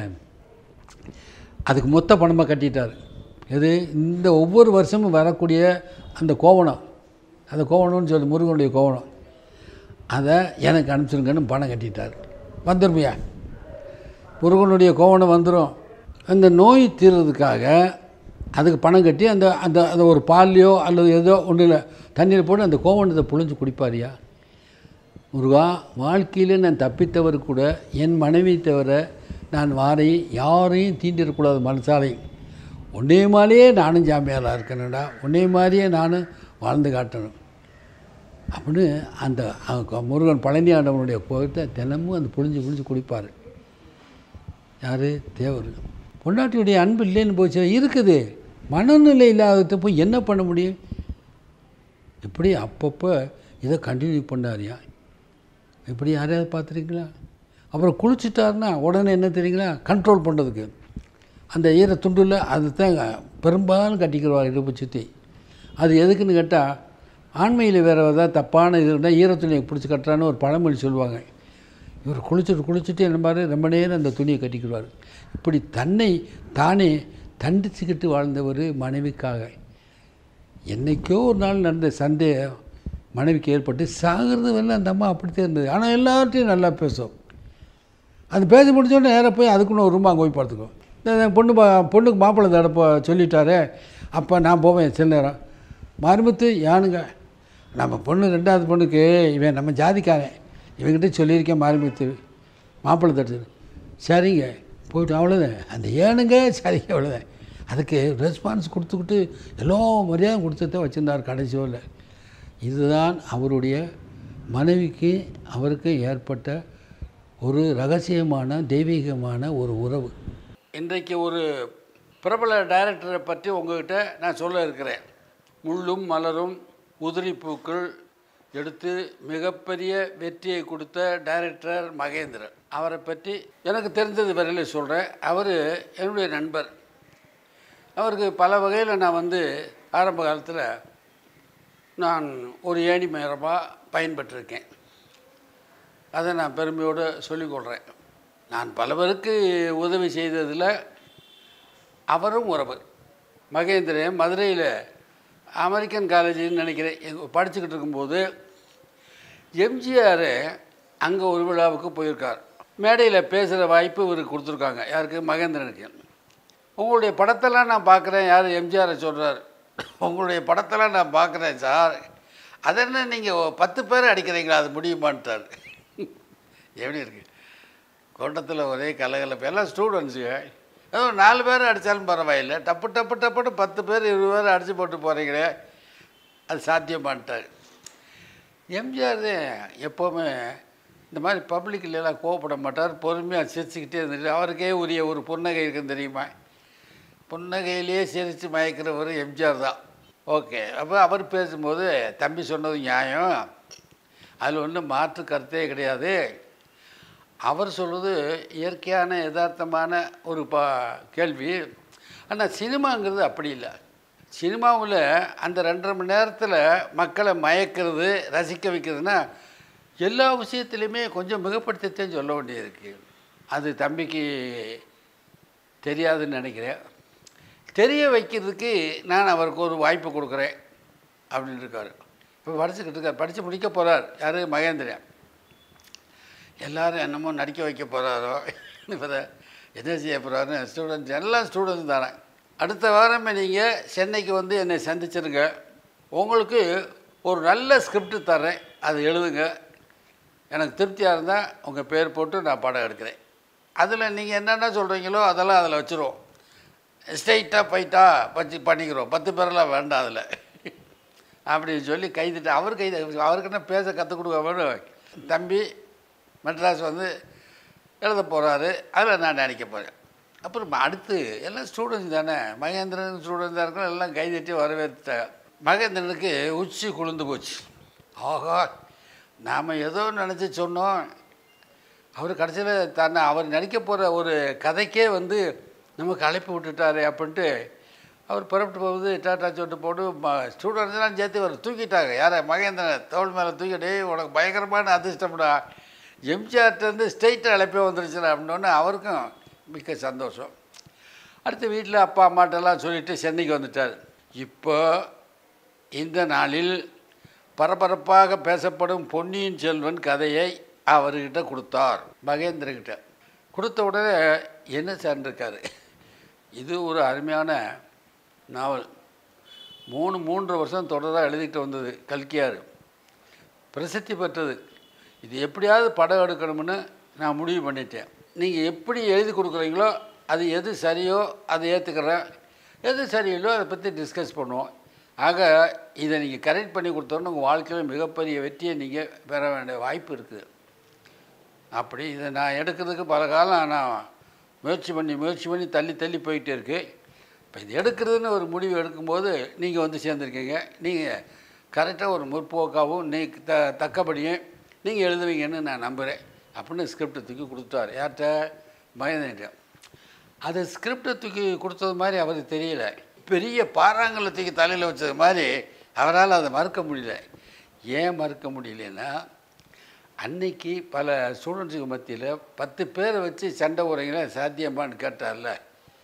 அதுக்கு மொத்த பணமாக கட்டிட்டார் எது இந்த ஒவ்வொரு வருஷமும் வரக்கூடிய அந்த கோவணம் அந்த கோவணம்னு சொல்லி முருகனுடைய கோவணம் அதை எனக்கு அனுப்பிச்சிருங்கன்னு பணம் கட்டிட்டார் வந்துருமையா முருகனுடைய கோவணம் வந்துடும் அந்த நோய் தீர்றதுக்காக அதுக்கு பணம் கட்டி அந்த அந்த அந்த ஒரு பால்லையோ அல்லது ஏதோ ஒன்றும் இல்லை தண்ணீர் போட்டு அந்த கோவணத்தை புழிஞ்சு குடிப்பாரியா முருகா வாழ்க்கையில் நான் தப்பித்தவர் கூட என் மனைவி தவிர நான் வாரை யாரையும் தீண்டிடக்கூடாது மனசாலை உன்னே மாதிரியே நானும் ஜாமியாராக இருக்கணும்டா உன்னே மாதிரியே நானும் வாழ்ந்து காட்டணும் அப்படின்னு அந்த அ- முருகன் பழனி ஆண்டவனுடைய கோயத்தை தினமும் அந்த புழிஞ்சு புழிஞ்சு குடிப்பார் யார் தேவர் பொண்டாட்டியுடைய அன்பு இல்லைன்னு போச்சு இருக்குது மனநிலை இல்லாததை போய் என்ன பண்ண முடியும் இப்படி அப்பப்போ இதை கண்டினியூ பண்ணாரியா இப்படி யாரையாவது பார்த்துருக்கீங்களா அப்புறம் குளிச்சுட்டாருன்னா உடனே என்ன தெரியுங்களா கண்ட்ரோல் பண்ணுறதுக்கு அந்த ஈர துண்டில் அது தான் பெரும்பாலும் கட்டிக்கிறவார் இடுப்பு சுற்றி அது எதுக்குன்னு கேட்டால் ஆண்மையில் வேறு ஏதாவது தப்பான இது இருந்தால் ஈரத்துணியை பிடிச்சி கட்டுறான்னு ஒரு பழமொழி சொல்லுவாங்க இவர் குளிச்சுட்டு குளிச்சுட்டு என்ன மாதிரி ரொம்ப நேரம் அந்த துணியை கட்டிக்கிடுவார் இப்படி தன்னை தானே தண்டிச்சுக்கிட்டு வாழ்ந்தவர் மனைவிக்காக என்னைக்கோ ஒரு நாள் நடந்த சந்தேகம் மனைவிக்கு ஏற்பட்டு சாகிறது வரல அந்த அம்மா அப்படித்தான் இருந்தது ஆனால் எல்லார்ட்டையும் நல்லா பேசும் அது பேசி முடிச்சோடனே நேராக போய் அதுக்குன்னு ஒரு ரூம் அங்கே போய் பார்த்துக்கும் இந்த பொண்ணு பா பொண்ணுக்கு மாப்பிள்ளை தடப்போ சொல்லிட்டாரே அப்போ நான் போவேன் சில நேரம் மருமத்து யானுங்க நம்ம பொண்ணு ரெண்டாவது பொண்ணுக்கு இவன் நம்ம ஜாதிக்காரன் இவன்கிட்ட சொல்லியிருக்கேன் மாரிமுத்து மாப்பிள்ளை தட்டு சரிங்க போயிட்டு அவ்வளோதான் அந்த ஏனுங்க சரிங்க அவ்வளோதான் அதுக்கு ரெஸ்பான்ஸ் கொடுத்துக்கிட்டு எல்லா மரியாதையும் கொடுத்து தான் வச்சுருந்தார் கடைசி வரல இதுதான் அவருடைய மனைவிக்கு அவருக்கு ஏற்பட்ட ஒரு ரகசியமான தெய்வீகமான ஒரு உறவு இன்றைக்கு ஒரு பிரபல டைரக்டரை பற்றி உங்ககிட்ட நான் சொல்ல இருக்கிறேன் முள்ளும் மலரும் உதிரி பூக்கள் எடுத்து மிகப்பெரிய வெற்றியை கொடுத்த டைரக்டர் மகேந்திரன் அவரை பற்றி எனக்கு தெரிஞ்சது வரையில சொல்கிறேன் அவர் என்னுடைய நண்பர் அவருக்கு பல வகையில் நான் வந்து ஆரம்ப காலத்தில் நான் ஒரு ஏணி மரமாக பயன்பட்டிருக்கேன் அதை நான் பெருமையோடு சொல்லிக்கொள்கிறேன் நான் பல பேருக்கு உதவி செய்ததில் அவரும் உறவர் மகேந்திரன் மதுரையில் அமெரிக்கன் காலேஜ்னு நினைக்கிறேன் எங்க படிச்சுக்கிட்டு இருக்கும்போது எம்ஜிஆர் அங்கே ஒரு விழாவுக்கு போயிருக்கார் மேடையில் பேசுகிற வாய்ப்பு இவருக்கு கொடுத்துருக்காங்க யாருக்கு மகேந்திரனுக்கு உங்களுடைய படத்தெல்லாம் நான் பார்க்குறேன் யார் எம்ஜிஆரை சொல்கிறார் உங்களுடைய படத்தெல்லாம் நான் பார்க்குறேன் சார் அது என்ன நீங்கள் பத்து பேர் அடிக்கிறீங்களா அது முடியுமான்ட்டார் எப்படி இருக்கு கூட்டத்தில் ஒரே கலகலப்பு எல்லாம் ஸ்டூடெண்ட்ஸுங்க ஏதோ நாலு பேர் அடித்தாலும் பரவாயில்லை டப்பு டப்பு டப்புன்னு பத்து பேர் இருபது பேர் அடித்து போட்டு போகிறீங்களே அது சாத்தியமான்ட்டார் எம்ஜிஆர் எப்போவுமே இந்த மாதிரி பப்ளிக்ல எல்லாம் கோவப்பட மாட்டார் பொறுமையாக சிரிச்சுக்கிட்டே இருந்துட்டு அவருக்கே உரிய ஒரு புன்னகை இருக்குன்னு தெரியுமா புன்னகையிலேயே சிரித்து மயக்கிறவர் எம்ஜிஆர் தான் ஓகே அப்போ அவர் பேசும்போது தம்பி சொன்னது நியாயம் அதில் ஒன்றும் மாற்று கருத்தே கிடையாது அவர் சொல்வது இயற்கையான யதார்த்தமான ஒரு பா கேள்வி ஆனால் சினிமாங்கிறது அப்படி இல்லை சினிமாவில் அந்த ரெண்டரை மணி நேரத்தில் மக்களை மயக்கிறது ரசிக்க வைக்கிறதுனா எல்லா விஷயத்துலையுமே கொஞ்சம் மிகப்படுத்தத்தையும் சொல்ல வேண்டியிருக்கு அது தம்பிக்கு தெரியாதுன்னு நினைக்கிறேன் தெரிய வைக்கிறதுக்கு நான் அவருக்கு ஒரு வாய்ப்பு கொடுக்குறேன் அப்படின்னு இருக்கார் இப்போ படிச்சுக்கிட்டு இருக்கார் படித்து முடிக்க போகிறார் யார் மகேந்திரன் எல்லாரும் என்னமோ நடிக்க வைக்க போகிறாரோ இப்போ என்ன செய்ய போகிறாருன்னு ஸ்டூடெண்ட்ஸ் எல்லாம் ஸ்டூடெண்ட்ஸ் தானே அடுத்த வாரமே நீங்கள் சென்னைக்கு வந்து என்னை சந்திச்சிருங்க உங்களுக்கு ஒரு நல்ல ஸ்கிரிப்ட் தரேன் அதை எழுதுங்க எனக்கு திருப்தியாக இருந்தால் உங்கள் பேர் போட்டு நான் படம் எடுக்கிறேன் அதில் நீங்கள் என்னென்ன சொல்கிறீங்களோ அதெல்லாம் அதில் வச்சுருவோம் ஸ்ட்ரைட்டாக போயிட்டா வச்சு பண்ணிக்கிறோம் பத்து பேரெல்லாம் வேண்டாம் அதில் அப்படின்னு சொல்லி கைதிட்டு அவர் கைது அவருக்கு என்ன பேச கற்றுக் கொடுக்க தம்பி மெட்ராஸ் வந்து எழுத போகிறாரு அதில் நான் நடிக்க போகிறேன் அப்புறம் அடுத்து எல்லாம் ஸ்டூடெண்ட்ஸ் தானே மகேந்திரன் ஸ்டூடெண்ட் தான் இருக்கணும் எல்லாம் கைதட்டி வரவேற்றாங்க மகேந்திரனுக்கு உச்சி குளிர்ந்து போச்சு ஆகா நாம் ஏதோ நினச்சி சொன்னோம் அவர் கடைசியில் தன்னை அவர் நடிக்க போகிற ஒரு கதைக்கே வந்து நமக்கு அழைப்பு விட்டுட்டாரு அப்படின்ட்டு அவர் புறப்பட்டு போகுது டாட்டா சொட்டு போட்டு ஸ்டூடெண்ட்ஸ்லாம் சேர்த்து அவர் தூக்கிட்டாங்க யாரை மகேந்திரன் தோள் மேலே தூக்கிட்டே உனக்கு பயங்கரமான அதிர்ஷ்டம்டா எம்ஜிஆர்ட்டேருந்து ஸ்ட்ரெயிட்டாக அழைப்பே வந்துருச்சுடா அப்படின்னோடனே அவருக்கும் மிக்க சந்தோஷம் அடுத்து வீட்டில் அப்பா அம்மாட்டெல்லாம் சொல்லிட்டு சென்னைக்கு வந்துட்டார் இப்போ இந்த நாளில் பரபரப்பாக பேசப்படும் பொன்னியின் செல்வன் கதையை அவர்கிட்ட கொடுத்தார் மகேந்திரகிட்ட கொடுத்த உடனே என்ன சார்ந்திருக்காரு இது ஒரு அருமையான நாவல் மூணு மூன்று வருஷம் தொடராக எழுதிட்டு வந்தது கல்கியார் பிரசித்தி பெற்றது இது எப்படியாவது படம் எடுக்கணும்னு நான் முடிவு பண்ணிட்டேன் நீங்கள் எப்படி எழுதி கொடுக்குறீங்களோ அது எது சரியோ அதை ஏற்றுக்கிறேன் எது சரியில்லையோ அதை பற்றி டிஸ்கஸ் பண்ணுவோம் ஆக இதை நீங்கள் கரெக்ட் பண்ணி கொடுத்தோன்னு உங்கள் வாழ்க்கையில் மிகப்பெரிய வெற்றியை நீங்கள் பெற வேண்டிய வாய்ப்பு இருக்குது அப்படி இதை நான் எடுக்கிறதுக்கு பல காலம் நான் முயற்சி பண்ணி முயற்சி பண்ணி தள்ளி தள்ளி போயிட்டே இருக்கு இப்போ இது எடுக்கிறதுன்னு ஒரு முடிவு எடுக்கும்போது நீங்கள் வந்து சேர்ந்துருக்கீங்க நீங்கள் கரெக்டாக ஒரு முற்போக்காகவும் நீ த தக்கபடியும் நீங்கள் எழுதுவீங்கன்னு நான் நம்புகிறேன் அப்படின்னு ஸ்கிரிப்டை தூக்கி கொடுத்தாரு யார்கிட்ட மகேந்திரன்ட்ட அது ஸ்கிரிப்டை தூக்கி கொடுத்தது மாதிரி அவருக்கு தெரியல பெரிய பாறாங்கல்ல தூக்கி தலையில் வச்சது மாதிரி அவரால் அதை மறுக்க முடியல ஏன் மறுக்க முடியலன்னா அன்னைக்கு பல ஸ்டூடெண்ட்ஸுக்கு மத்தியில் பத்து பேரை வச்சு சண்டை உரைங்கள சாத்தியமான்னு கேட்டார்ல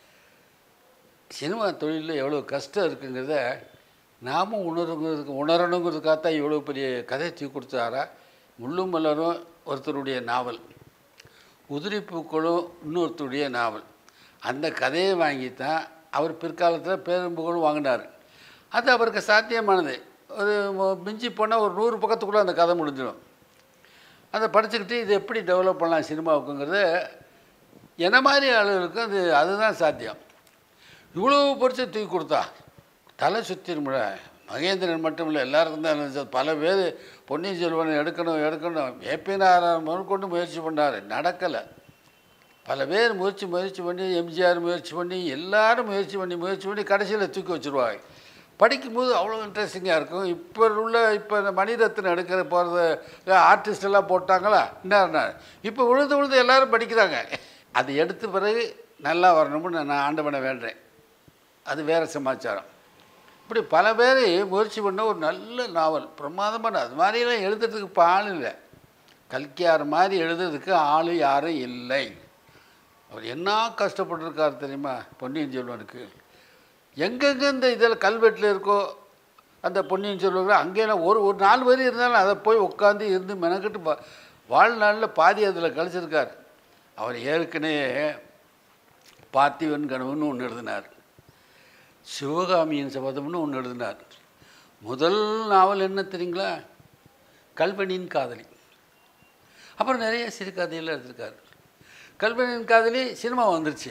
சினிமா தொழிலில் எவ்வளோ கஷ்டம் இருக்குங்கிறத நாமும் உணருங்கிறதுக்கு உணரணுங்கிறதுக்காக தான் இவ்வளோ பெரிய கதை தூக்கி கொடுத்தாரா முள்ளும் மலரும் ஒருத்தருடைய நாவல் உதிரி பூக்களும் இன்னொருத்தருடைய நாவல் அந்த கதையை வாங்கி தான் அவர் பிற்காலத்தில் பேரும்புகளும் வாங்கினார் அது அவருக்கு சாத்தியமானது ஒரு மு- மிஞ்சி போனால் ஒரு நூறு பக்கத்துக்குள்ளே அந்த கதை முடிஞ்சிடும் அதை படிச்சுக்கிட்டு இது எப்படி டெவலப் பண்ணலாம் சினிமாவுக்குங்கிறது என்ன மாதிரி ஆளுகளுக்கு அது அதுதான் சாத்தியம் இவ்வளோ பொறிச்சு தூக்கி கொடுத்தா தலை சுற்றிருமுட மகேந்திரன் மட்டும் இல்லை எல்லாருக்கும் தான் இருந்துச்சு. பல பேர் பொன்னியின் செல்வன் எடுக்கணும் எடுக்கணும் ஏபி நாராயணன் முதற்கொண்டு முயற்சி பண்ணார் நடக்கலை பல பேர் முயற்சி முயற்சி பண்ணி எம்ஜிஆர் முயற்சி பண்ணி எல்லாரும் முயற்சி பண்ணி முயற்சி பண்ணி கடைசியில் தூக்கி வச்சுருவாங்க படிக்கும்போது அவ்வளோ இன்ட்ரெஸ்டிங்காக இருக்கும் இப்போ உள்ள இப்போ இந்த மணிரத்னம் எடுக்கிற போகிறது ஆர்டிஸ்ட் எல்லாம் போட்டாங்களா என்ன இப்போ விழுந்து விழுந்து எல்லாரும் படிக்கிறாங்க அது எடுத்த பிறகு நல்லா வரணும்னு நான் ஆண்டவனை வேண்டுறேன் அது வேறு சமாச்சாரம் இப்படி பல பேர் முயற்சி பண்ண ஒரு நல்ல நாவல் பிரமாதமான அது மாதிரியெல்லாம் எழுதுறதுக்கு இப்போ ஆள் இல்லை கல்கியார் மாதிரி எழுதுறதுக்கு ஆள் யாரும் இல்லை அவர் என்ன கஷ்டப்பட்டிருக்கார் தெரியுமா பொன்னியின் செல்வனுக்கு எங்கெங்கே இந்த இதில் கல்வெட்டில் இருக்கோ அந்த பொன்னியின் செல்வன் அங்கேயும் ஒரு ஒரு நாலு பேர் இருந்தாலும் அதை போய் உட்காந்து இருந்து மெனக்கிட்டு பா வாழ்நாளில் பாதி அதில் கழிச்சிருக்கார் அவர் ஏற்கனவே பார்த்திவன் கனவுன்னு ஒன்று எழுதினார் சிவகாமியின் சபதம்னு ஒன்று எழுதினார் முதல் நாவல் என்ன தெரியுங்களா கல்வனின் காதலி அப்புறம் நிறைய சிறுகதையெல்லாம் எடுத்திருக்காரு கல்வனின் காதலி சினிமா வந்துருச்சு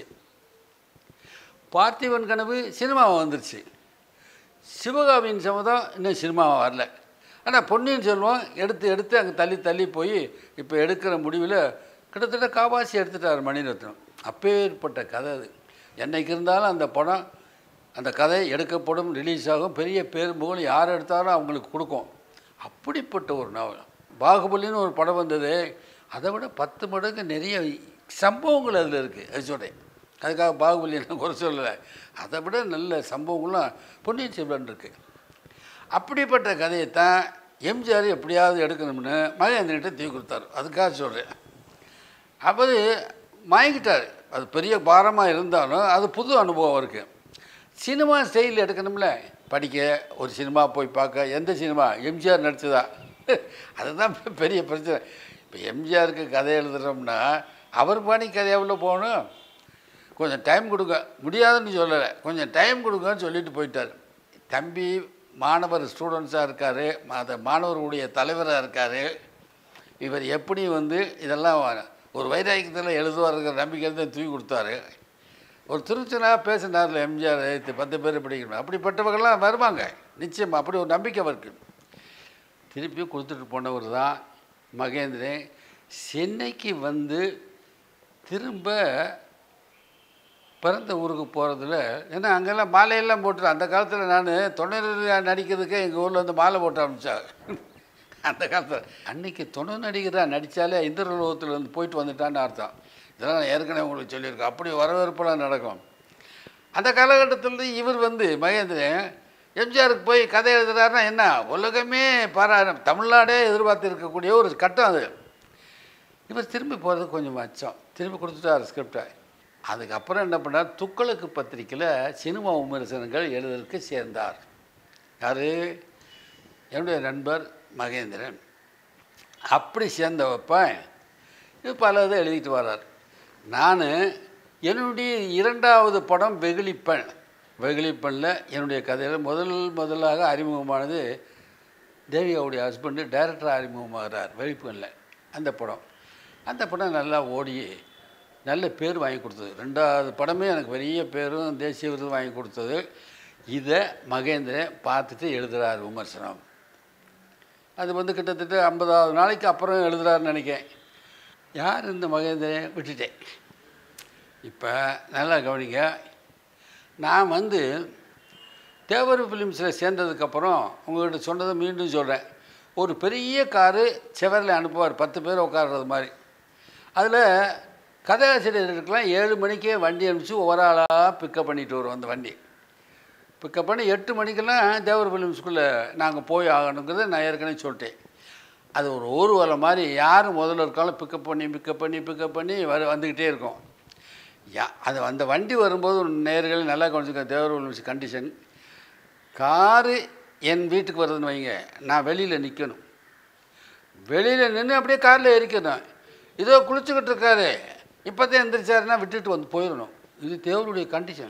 பார்த்திபன் கனவு சினிமா வந்துருச்சு சிவகாமியின் சம்மதம் இன்னும் சினிமா வரல ஆனால் பொன்னியின் செல்வம் எடுத்து எடுத்து அங்கே தள்ளி தள்ளி போய் இப்போ எடுக்கிற முடிவில் கிட்டத்தட்ட காவாசி எடுத்துட்டார் மணிரத்னம் அப்பேற்பட்ட கதை அது என்னைக்கு இருந்தாலும் அந்த படம் அந்த கதை எடுக்கப்படும் ரிலீஸ் ஆகும் பெரிய பேர் புகழ் யார் எடுத்தாலும் அவங்களுக்கு கொடுக்கும் அப்படிப்பட்ட ஒரு நாவல் பாகுபலின்னு ஒரு படம் வந்தது அதை விட பத்து மடங்கு நிறைய சம்பவங்கள் அதில் இருக்குது அது சொல்கிறேன் அதுக்காக பாகுபலி நான் குறை சொல்லலை அதை விட நல்ல சம்பவங்கள்லாம் பொன்னியின் செல்வன் இருக்குது அப்படிப்பட்ட கதையை தான் எம்ஜிஆர் எப்படியாவது எடுக்கணும்னு மகேந்திரன்ட்ட தூக்கி கொடுத்தாரு அதுக்காக சொல்கிறேன் அவர் மயங்கிட்டார் அது பெரிய பாரமாக இருந்தாலும் அது புது அனுபவம் அவருக்கு சினிமா ஸ்டைல் எடுக்கணும்ல படிக்க ஒரு சினிமா போய் பார்க்க எந்த சினிமா எம்ஜிஆர் நடிச்சதா அதுதான் பெரிய பிரச்சனை இப்போ எம்ஜிஆருக்கு கதை எழுதுகிறோம்னா அவர் பாணி கதையாவில் போகணும் கொஞ்சம் டைம் கொடுங்க முடியாதுன்னு சொல்லலை கொஞ்சம் டைம் கொடுங்கன்னு சொல்லிட்டு போயிட்டார் தம்பி மாணவர் ஸ்டூடெண்ட்ஸாக இருக்கார் அந்த மாணவர்களுடைய தலைவராக இருக்கார் இவர் எப்படி வந்து இதெல்லாம் ஒரு வைராக்கியத்தில் எழுதுவாருங்கிற நம்பிக்கை தான் தூக்கி கொடுத்தாரு ஒரு திருச்சனாக பேசினார்ல எம்ஜிஆர் எழுத்து பத்து பேர் படிக்கணும் அப்படிப்பட்டவங்கெல்லாம் வருவாங்க நிச்சயம் அப்படி ஒரு நம்பிக்கை அவருக்கு திருப்பி கொடுத்துட்டு போனவர் தான் மகேந்திரன் சென்னைக்கு வந்து திரும்ப பிறந்த ஊருக்கு போகிறதுல ஏன்னா அங்கெல்லாம் மாலையெல்லாம் போட்டு அந்த காலத்தில் நான் தொண்ணூறு நடிக்கிறதுக்கே எங்கள் ஊரில் வந்து மாலை போட்டு ஆரம்பித்தாங்க அந்த காலத்தில் அன்னைக்கு துணை நடிகராக நடித்தாலே இந்திரலோகத்தில் இருந்து போயிட்டு வந்துட்டான்னு அர்த்தம் இதெல்லாம் நான் ஏற்கனவே உங்களுக்கு சொல்லியிருக்கேன் அப்படி வரவேற்பெல்லாம் நடக்கும் அந்த காலகட்டத்தில் இவர் வந்து மகேந்திரன் எம்ஜிஆருக்கு போய் கதை எழுதுறாருன்னா என்ன உலகமே பாரா தமிழ்நாடே எதிர்பார்த்து இருக்கக்கூடிய ஒரு கட்டம் அது இவர் திரும்பி போகிறது கொஞ்சம் அச்சம் திரும்பி கொடுத்துட்டார் ஸ்கிரிப்டை அதுக்கப்புறம் என்ன பண்ணார் துக்களுக்கு பத்திரிக்கையில் சினிமா விமர்சனங்கள் எழுதுறதுக்கு சேர்ந்தார் யார் என்னுடைய நண்பர் மகேந்திரன் அப்படி சேர்ந்தவப்ப இது பல இதை எழுதிட்டு வர்றார் நான் என்னுடைய இரண்டாவது படம் வெகுளிப்பெண் வெகுளிப்பெண்ணில் என்னுடைய கதையில் முதல் முதலாக அறிமுகமானது தேவியாவுடைய ஹஸ்பண்டு டைரக்டர் அறிமுகமாகிறார் வெளிப்பெண்ணில் அந்த படம் அந்த படம் நல்லா ஓடி நல்ல பேர் வாங்கி கொடுத்தது ரெண்டாவது படமே எனக்கு பெரிய பேரும் தேசிய விருது வாங்கி கொடுத்தது இதை மகேந்திரன் பார்த்துட்டு எழுதுகிறார் விமர்சனம் அது வந்து கிட்டத்தட்ட ஐம்பதாவது நாளைக்கு அப்புறம் எழுதுறாருன்னு நினைக்கிறேன் யார் இந்த மகேந்திரன் விட்டுட்டேன் இப்போ நல்லா கவனிங்க நான் வந்து தேவர் ஃபிலிம்ஸில் சேர்ந்ததுக்கப்புறம் உங்கள்கிட்ட சொன்னதை மீண்டும் சொல்கிறேன் ஒரு பெரிய காரு செவரில் அனுப்புவார் பத்து பேர் உட்கார்றது மாதிரி அதில் கதாசிரியர்களுக்கெல்லாம் ஏழு மணிக்கே வண்டி அனுப்பிச்சு ஒவ்வொரு ஆளாக பிக்கப் பண்ணிட்டு வரும் அந்த வண்டி பிக்கப் பண்ணி எட்டு மணிக்கெல்லாம் தேவர் ஃபிலிம்ஸ்குள்ளே நாங்கள் போய் ஆகணுங்கிறத நான் ஏற்கனவே சொல்லிட்டேன் அது ஒரு ஊர்வலம் மாதிரி யார் முதல்ல இருக்காலும் பிக்கப் பண்ணி பிக்கப் பண்ணி பிக்கப் பண்ணி வர வந்துக்கிட்டே இருக்கும் யா அது அந்த வண்டி வரும்போது நேர்கள் நல்லா கவனிச்சுக்க தேவர் ஃபிலிம்ஸ் கண்டிஷன் காரு என் வீட்டுக்கு வருதுன்னு வைங்க நான் வெளியில் நிற்கணும் வெளியில் நின்று அப்படியே காரில் எரிக்கணும் இதோ குளிச்சுக்கிட்டு இருக்காரு இப்போ தான் எந்திரிச்சாருன்னா விட்டுட்டு வந்து போயிடணும் இது தேவருடைய கண்டிஷன்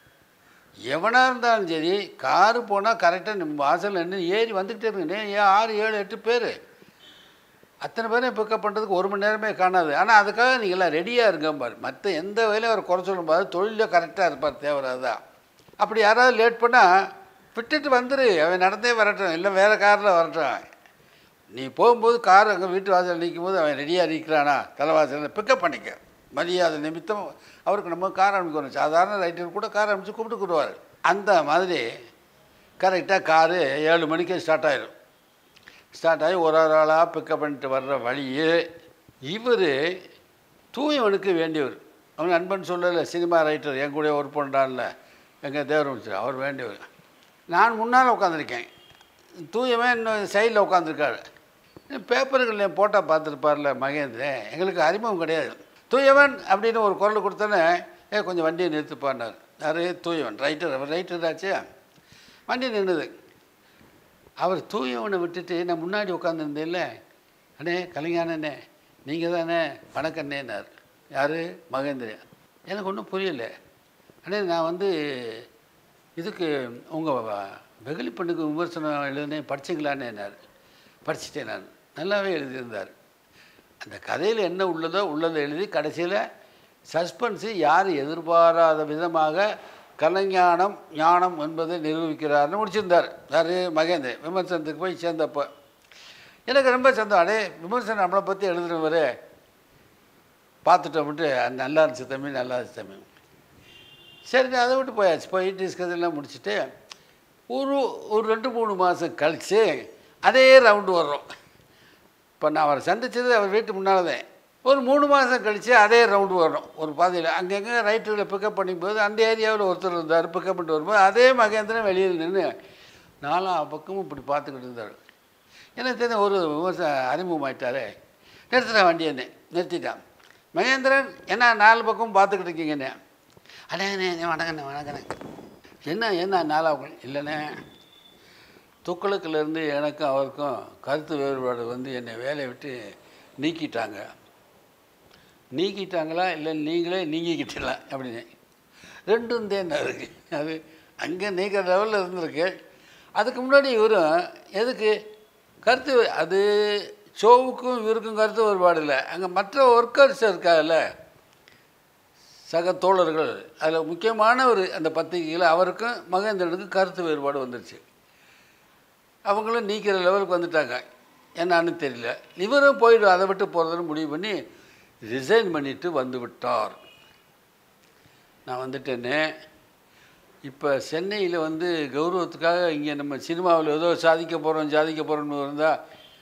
எவனாக இருந்தாலும் சரி காரு போனால் கரெக்டாக நம்ம வாசல் நின்று ஏறி வந்துக்கிட்டே இருக்குங்க ஏன் ஆறு ஏழு எட்டு பேர் அத்தனை பேரையும் பிக்கப் பண்ணுறதுக்கு ஒரு மணி நேரமே காணாது ஆனால் அதுக்காக நீங்களாம் ரெடியாக இருங்க பாரு மற்ற எந்த வேலையும் அவர் குறை சொல்லும் பாரு தொழிலில் கரெக்டாக இருப்பார் தேவராஜ் தான் அப்படி யாராவது லேட் பண்ணால் விட்டுட்டு வந்துரு அவன் நடந்தே வரட்டும் இல்லை வேறு காரில் வரட்டும் நீ போகும்போது கார் அங்கே வீட்டு வாசல் நிற்கும் போது அவன் ரெடியாக நிற்கிறானா தலைவாசலில் பிக்கப் பண்ணிக்க மரியாதை நிமித்தம் அவருக்கு நம்ம கார் அனுப்பிக்கணும் சாதாரண ரைட்டர் கூட கார் அனுப்பிச்சு கூப்பிட்டுக்குருவார் அந்த மாதிரி கரெக்டாக காரு ஏழு மணிக்கே ஸ்டார்ட் ஆயிடும் ஸ்டார்ட் ஆகி ஒரு ஒரு ஆளாக பிக்கப் பண்ணிட்டு வர்ற வழியே இவர் தூயவனுக்கு வேண்டியவர் அவன் நண்பன் சொல்லலை சினிமா ரைட்டர் என் கூட ஒர்க் பண்ணுறான்ல எங்கள் தேவர் அவர் வேண்டியவர் நான் முன்னால் உட்காந்துருக்கேன் தூயவன் இன்னும் சைடில் உட்காந்துருக்காரு பேப்பர்களில் போட்டால் பார்த்துருப்பார்ல மகேந்திரன் எங்களுக்கு அறிமுகம் கிடையாது தூயவன் அப்படின்னு ஒரு குரல் கொடுத்தோன்னே ஏ கொஞ்சம் வண்டியை நிறுத்துப்பான்னார் யார் தூயவன் ரைட்டர் அவர் ரைட்டர் ஆச்சு வண்டி நின்றுது அவர் தூயவனை விட்டுட்டு நான் முன்னாடி உட்காந்துருந்தேன்ல அண்ணே கலைஞானண்ணே நீங்கள் தானே வணக்கண்ணேன்னார் யார் மகேந்திரன் எனக்கு ஒன்றும் புரியல அண்ணே நான் வந்து இதுக்கு உங்கள் வெகுளி பெண்ணுக்கு விமர்சனம் எழுதினேன் படிச்சிங்களான்னேனார் படிச்சிட்டேன் நான் நல்லாவே எழுதியிருந்தார் அந்த கதையில் என்ன உள்ளதோ உள்ளதை எழுதி கடைசியில் சஸ்பென்ஸு யார் எதிர்பாராத விதமாக கலைஞானம் ஞானம் என்பதை நிரூபிக்கிறார்னு முடிச்சிருந்தார் யார் மகேந்திரன் விமர்சனத்துக்கு போய் சேர்ந்தப்போ எனக்கு ரொம்ப சந்தோஷம் அடே விமர்சனம் நம்மளை பற்றி எழுதுனவர் பார்த்துட்டோம்ட்டு அது நல்லா இருந்துச்சு தம்பி நல்லா இருந்துச்சு தம்பி சரி அதை விட்டு போயாச்சு போய் டிஸ்கஸ் எல்லாம் முடிச்சுட்டு ஒரு ஒரு ரெண்டு மூணு மாதம் கழித்து அதே ரவுண்டு வர்றோம் இப்போ நான் அவரை சந்தித்தது அவர் வீட்டு முன்னால் தான் ஒரு மூணு மாதம் கழித்து அதே ரவுண்டு வரும் ஒரு பாதையில் அங்கங்கே ரைட்டில் பிக்கப் பண்ணும்போது அந்த ஏரியாவில் ஒருத்தர் இருந்தார் பிக்கப் பண்ணிட்டு வரும்போது அதே மகேந்திரன் வெளியில் நின்று நாலா பக்கமும் இப்படி பார்த்துக்கிட்டு இருந்தார் எனக்கு தெரிஞ்ச ஒரு விவசாய அறிமுகமாயிட்டாரே நிறுத்துகிறேன் வண்டியன்னு நிறுத்திட்டான் மகேந்திரன் என்ன நாலு பக்கம் பார்த்துக்கிட்டு இருக்கீங்கண்ணே அண்ணே வணக்கண்ணே வணக்கண்ணே என்ன என்ன நாலா பக்கம் இல்லைண்ணே துக்களுக்குலேருந்து எனக்கும் அவருக்கும் கருத்து வேறுபாடு வந்து என்னை வேலையை விட்டு நீக்கிட்டாங்க நீக்கிட்டாங்களா இல்லை நீங்களே நீங்கிக்கிட்டீங்களா அப்படின்னு ரெண்டும் தேன் இருக்கு அது அங்கே நீக்கிற லெவலில் இருந்திருக்கு அதுக்கு முன்னாடி இவரும் எதுக்கு கருத்து வே- அது ஷோவுக்கும் இவருக்கும் கருத்து வேறுபாடு இல்லை அங்கே மற்ற ஒர்க்கர்ஸ் இருக்காங்கல்ல சக தோழர்கள் அதில் முக்கியமான ஒரு அந்த பத்திரிகையில் அவருக்கும் மகேந்திரனுக்கும் கருத்து வேறுபாடு வந்துருச்சு அவங்களும் நீக்கிற லெவலுக்கு வந்துட்டாங்க என்னன்னு தெரியல இவரும் போயிடு அதை விட்டு போகிறதுன்னு முடிவு பண்ணி ரிசைன் பண்ணிட்டு வந்து விட்டார் நான் வந்துட்டேன்னு இப்போ சென்னையில் வந்து கௌரவத்துக்காக இங்கே நம்ம சினிமாவில் ஏதோ சாதிக்க போகிறோம் சாதிக்க போகிறோம்னு இருந்தால்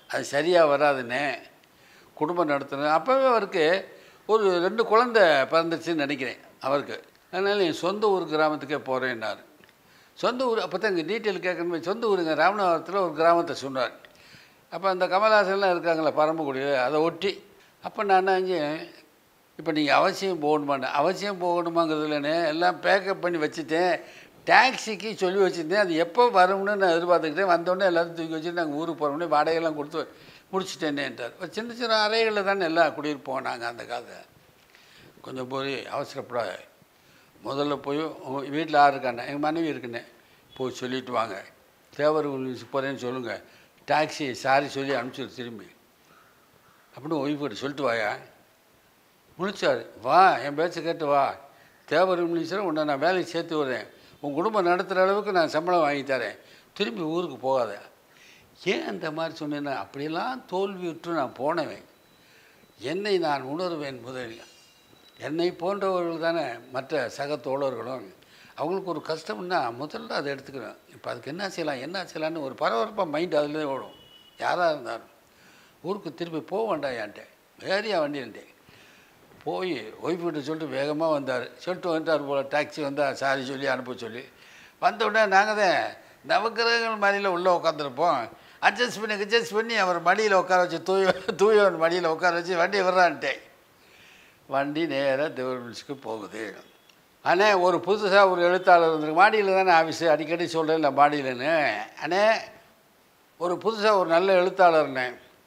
அது சரியாக வராதுண்ணே குடும்பம் நடத்தணும் அப்போவே அவருக்கு ஒரு ரெண்டு குழந்தை பிறந்துச்சுன்னு நினைக்கிறேன் அவருக்கு அதனால் என் சொந்த ஊர் கிராமத்துக்கே போகிறேன்னாரு சொந்த ஊர் அப்போ தான் இங்கே டீட்டெயில் கேட்கணுமே சொந்த ஊருங்க ராமநாதபுரத்தில் ஒரு கிராமத்தை சொன்னார் அப்போ அந்த கமல்ஹாசன்லாம் இருக்காங்களே பரமக்குடியில் அதை ஒட்டி அப்போ நான் அங்கே இப்போ நீங்கள் அவசியம் போகணுமான்னு அவசியம் போகணுமாங்கிறது இல்லைண்ணே எல்லாம் பேக்கப் பண்ணி வச்சுட்டேன் டாக்ஸிக்கு சொல்லி வச்சுருந்தேன் அது எப்போ வரும்னு நான் எதிர்பார்த்துக்கிட்டேன் வந்தோடனே எல்லாத்தையும் தூக்கி வச்சுட்டு நாங்கள் ஊருக்கு போகிறோம்னே வாடகையெல்லாம் கொடுத்து முடிச்சிட்டேனேன்ட்டார் ஒரு சின்ன சின்ன அறைகளில் தானே எல்லாம் குடியிருப்போம் நாங்கள் அந்த காலத்தை கொஞ்சம் போய் அவசரப்படாத முதல்ல போய் உங்கள் வீட்டில் யார் இருக்காண்ணே எங்கள் மனைவி இருக்குண்ணே போய் சொல்லிட்டு வாங்க தேவர் போகிறேன்னு சொல்லுங்கள் டாக்ஸி சாரி சொல்லி அனுப்பிச்சிடு திரும்பி அப்படின்னு ஒய்ஃபு சொல்லிட்டு வாயா முழிச்சார் வா என் பேச்சை கேட்டு வா தேவர் மினிஸ்டர் உன்னை நான் வேலைக்கு சேர்த்து வரேன் உன் குடும்பம் நடத்துகிற அளவுக்கு நான் சம்பளம் வாங்கி தரேன் திரும்பி ஊருக்கு போகாத ஏன் அந்த மாதிரி சொன்னேன்னா அப்படியெல்லாம் தோல்வியுற்று நான் போனவன் என்னை நான் உணர்வேன் முதலில் என்னை போன்றவர்கள் தானே மற்ற சக தோழர்களும் அவங்களுக்கு ஒரு கஷ்டம்னா முதல்ல அதை எடுத்துக்கிறேன் இப்போ அதுக்கு என்ன செய்யலாம் என்ன செய்யலான்னு ஒரு பரபரப்பாக மைண்ட் அதிலே ஓடும் யாராக இருந்தாலும் ஊருக்கு திருப்பி போக வேண்டாம் என்கிட்ட வேறையா வண்டின்ட்டேன் போய் ஒய்ஃப் கிட்ட சொல்லிட்டு வேகமாக வந்தார் சொல்லிட்டு வந்துட்டார் போல் டாக்ஸி வந்தால் சாரி சொல்லி அனுப்ப சொல்லி வந்த உடனே நாங்கள் தான் நவக்கிரகங்கள் மடியில் உள்ளே உட்காந்துருப்போம் அட்ஜஸ்ட் பண்ணி அட்ஜஸ்ட் பண்ணி அவர் மடியில் உட்கார வச்சு தூய தூயவன் மடியில் உட்கார வச்சு வண்டி விட்றான்ட்டேன் வண்டி நேராக தேவர்மில்ஸுக்கு போகுது ஆனால் ஒரு புதுசாக ஒரு எழுத்தாளர் வந்துருக்கு மாடியில் தானே ஆஃபீஸு அடிக்கடி சொல்கிறேன் இல்லை மாடியிலன்னு ஆனால் ஒரு புதுசாக ஒரு நல்ல எழுத்தாளர்னே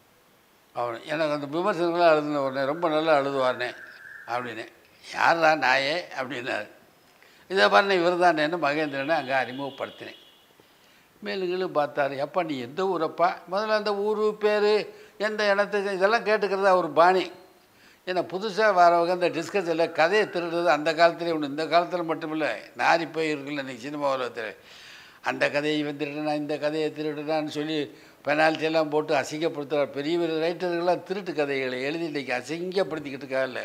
அவர் எனக்கு அந்த விமர்சனங்களாக எழுதின உடனே ரொம்ப நல்லா எழுதுவார்னே அப்படின்னு யாரா நாயே அப்படின்னாரு இதை பாருங்க இவர் தானேன்னு மகேந்திரனை அங்கே அறிமுகப்படுத்தினேன் மேலும் கீழும் பார்த்தாரு எப்பா நீ எந்த ஊரப்பா முதல்ல அந்த ஊர் பேர் எந்த இடத்துக்கு இதெல்லாம் கேட்டுக்கிறது அவர் பாணி ஏன்னா புதுசாக வரவங்க அந்த டிஸ்கஷனில் கதையை திருடுறது அந்த காலத்துலேயே ஒன்று இந்த காலத்தில் மட்டுமில்லை நாரி போய் இருக்குல்ல இன்றைக்கி சினிமா உலகத்தில் அந்த கதையை இவன் திருடுனா இந்த கதையை திருடுனான்னு சொல்லி பெனால்ட்டி எல்லாம் போட்டு அசிங்கப்படுத்துகிறார் பெரிய பெரிய ரைட்டர்கள்லாம் திருட்டு கதைகளை எழுதி இன்றைக்கி அசிங்கப்படுத்திக்கிட்டு இருக்காங்கல்ல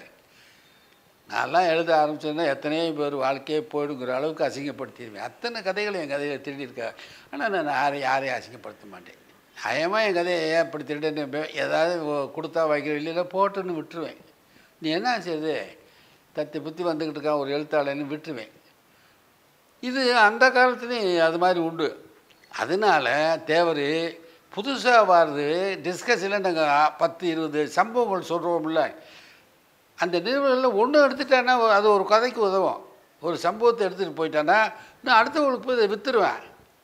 நான்லாம் எழுத ஆரம்பிச்சேன்னா எத்தனையோ பேர் வாழ்க்கையே போயிடுங்கிற அளவுக்கு அசிங்கப்படுத்திடுவேன் அத்தனை கதைகளை என் கதையில் திருடியிருக்கா ஆனால் நான் யாரையும் யாரையும் அசிங்கப்படுத்த மாட்டேன் நயமாக என் கதையை ஏன் இப்படி திருடன்னு ஏதாவது ஒ- கொடுத்தா வைக்கிற இல்லைன்னா போட்டுன்னு விட்டுருவேன் நீ என்ன செய்யுது தத்தி புத்தி வந்துக்கிட்டு இருக்கான் ஒரு எழுத்தாளன்னு விட்டுருவேன் இது அந்த காலத்துலேயும் அது மாதிரி உண்டு அதனால் தேவர் புதுசாக வர்றது டிஸ்கஷனில் நாங்கள் பத்து இருபது சம்பவங்கள் சொல்கிறோம்ல அந்த நிறுவனங்களில் ஒன்று எடுத்துட்டான்னா அது ஒரு கதைக்கு உதவும் ஒரு சம்பவத்தை எடுத்துகிட்டு போயிட்டான்னா நான் அடுத்தவங்களுக்கு போய் இதை விற்றுருவேன்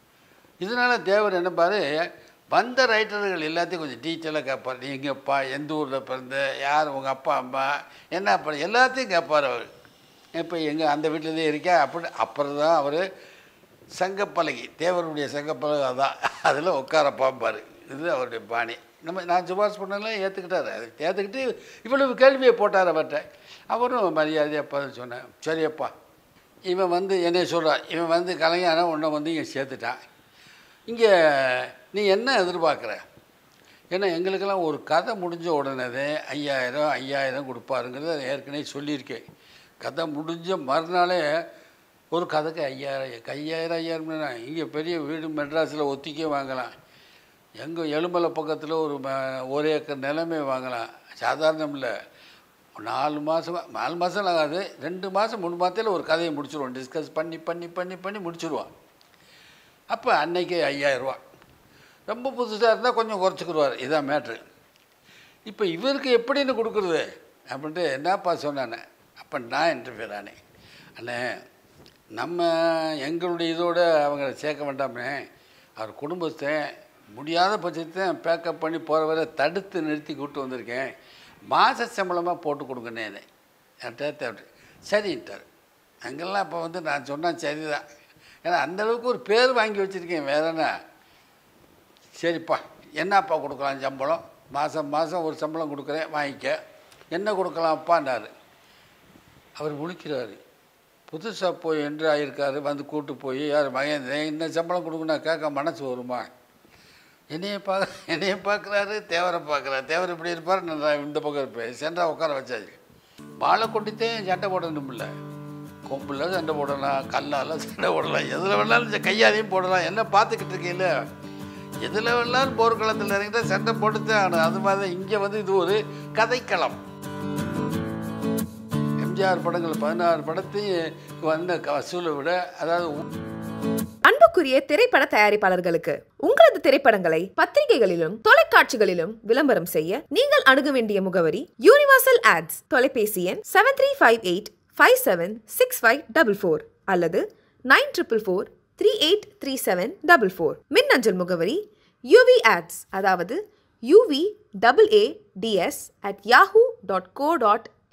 இதனால் தேவர் என்ன பாரு வந்த ரைட்டர்கள் எல்லாத்தையும் கொஞ்சம் டீட்டெயிலாக கேட்பார் நீ எங்கேப்பா எந்த ஊரில் பிறந்த யார் உங்கள் அப்பா அம்மா என்ன பண்ண எல்லாத்தையும் கேட்பார் அவர் இப்போ எங்கே அந்த வீட்டில் இருக்கா அப்படி அப்புறம் தான் அவர் சங்கப்பலகை தேவருடைய சங்கப்பலகை அதான் அதில் உட்கார பாம்பார் இது அவருடைய பாணி நம்ம நான் சுபாஷ் பண்ணலாம் ஏற்றுக்கிட்டார் அது ஏற்றுக்கிட்டு இவ்வளவு கேள்வியை போட்டார் அவர்கிட்ட அவரும் மரியாதையாக பதில் சொன்னேன் சரியப்பா இவன் வந்து என்னை சொல்கிறான் இவன் வந்து கலைஞான உன்னை வந்து இங்கே சேர்த்துட்டான் இங்கே நீ என்ன எதிர்பார்க்குற ஏன்னா எங்களுக்கெல்லாம் ஒரு கதை முடிஞ்ச உடனே ஐயாயிரம் ஐயாயிரம் கொடுப்பாருங்கிறத ஏற்கனவே சொல்லியிருக்கேன் கதை முடிஞ்ச மறுநாளே ஒரு கதைக்கு ஐயாயிரம் ஐயாயிரம் ஐயாயிரம்னா இங்கே பெரிய வீடு மெட்ராஸில் ஒத்திக்கே வாங்கலாம் எங்கள் எலுமலை பக்கத்தில் ஒரு ம- ஒரு ஏக்கர் நிலமே வாங்கலாம் சாதாரணம் இல்லை நாலு மாதம் நாலு மாதம் ஆகாது ரெண்டு மாதம் மூணு மாதத்தில் ஒரு கதையை முடிச்சிடுவோம் டிஸ்கஸ் பண்ணி பண்ணி பண்ணி பண்ணி முடிச்சிடுவோம் அப்போ அன்னைக்கு ஐயாயிரரூவா ரொம்ப புதுசாக இருந்தால் கொஞ்சம் குறைச்சிக்கிடுவார் இதான் மேட்ரு இப்போ இவருக்கு எப்படின்னு கொடுக்குறது அப்படின்ட்டு என்னப்பா சொன்னானே அப்போ நான் இன்டர்ஃபியர் ஆனேன் அண்ணே நம்ம எங்களுடைய இதோட அவங்கள சேர்க்க வேண்டாமே அவர் குடும்பத்தை முடியாத பட்சத்தை பேக்கப் பண்ணி போகிற வரை தடுத்து நிறுத்தி கூப்பிட்டு வந்திருக்கேன் மாத சம்பளமாக போட்டு கொடுங்கண்ணே என்கிட்ட சரின்ட்டார் அங்கெல்லாம் அப்போ வந்து நான் சொன்னேன் சரிதான் ஏன்னா அந்த அளவுக்கு ஒரு பேர் வாங்கி வச்சுருக்கேன் வேற என்ன சரிப்பா என்னப்பா கொடுக்கலாம் சம்பளம் மாதம் மாதம் ஒரு சம்பளம் கொடுக்குறேன் வாங்கிக்க என்ன கொடுக்கலாம்ப்பான்னாரு அவர் முழிக்கிறாரு புதுசாக போய் என்று ஆகியிருக்காரு வந்து கூட்டு போய் யார் மகேந்திரன் இந்த சம்பளம் கொடுக்கணும் கேட்க மனசு வருமா என்னைய பார்க்க என்னைய பார்க்குறாரு தேவரை பார்க்குறாரு தேவர் இப்படி இருப்பார் நான் இந்த பக்கம் இருப்பேன் சென்றா உட்கார வச்சாச்சு வாழை கொண்டுத்தே சண்டை போடணும் இல்லை கொம்பில் சண்டை போடலாம் கல்லால் சண்டை போடலாம் எதில் வேணாலும் இந்த கையாலையும் போடலாம் என்ன பார்த்துக்கிட்டு இருக்கீங்கள எதில் வேணாலும் போர்க்களத்தில் இறங்கிட்டா சண்டை போட்டுத்தான் ஆகணும் அது மாதிரி தான் இங்கே வந்து இது ஒரு கதைக்களம் எம்ஜிஆர் படங்கள் பதினாறு படத்தையும் வந்த வசூலை விட அதாவது அன்புக்குரிய திரைப்பட தயாரிப்பாளர்களுக்கு உங்களது திரைப்படங்களை பத்திரிகைகளிலும் தொலைக்காட்சிகளிலும் விளம்பரம் செய்ய நீங்கள் அணுக வேண்டிய முகவரி யூனிவர்சல் ஆட்ஸ் தொலைபேசி எண் seven three five eight five seven six five double four அல்லது nine triple four three eight three seven double four மின்னஞ்சல் முகவரி யூவி ஆட்ஸ் அதாவது UV double A D S at Yahoo dot co dot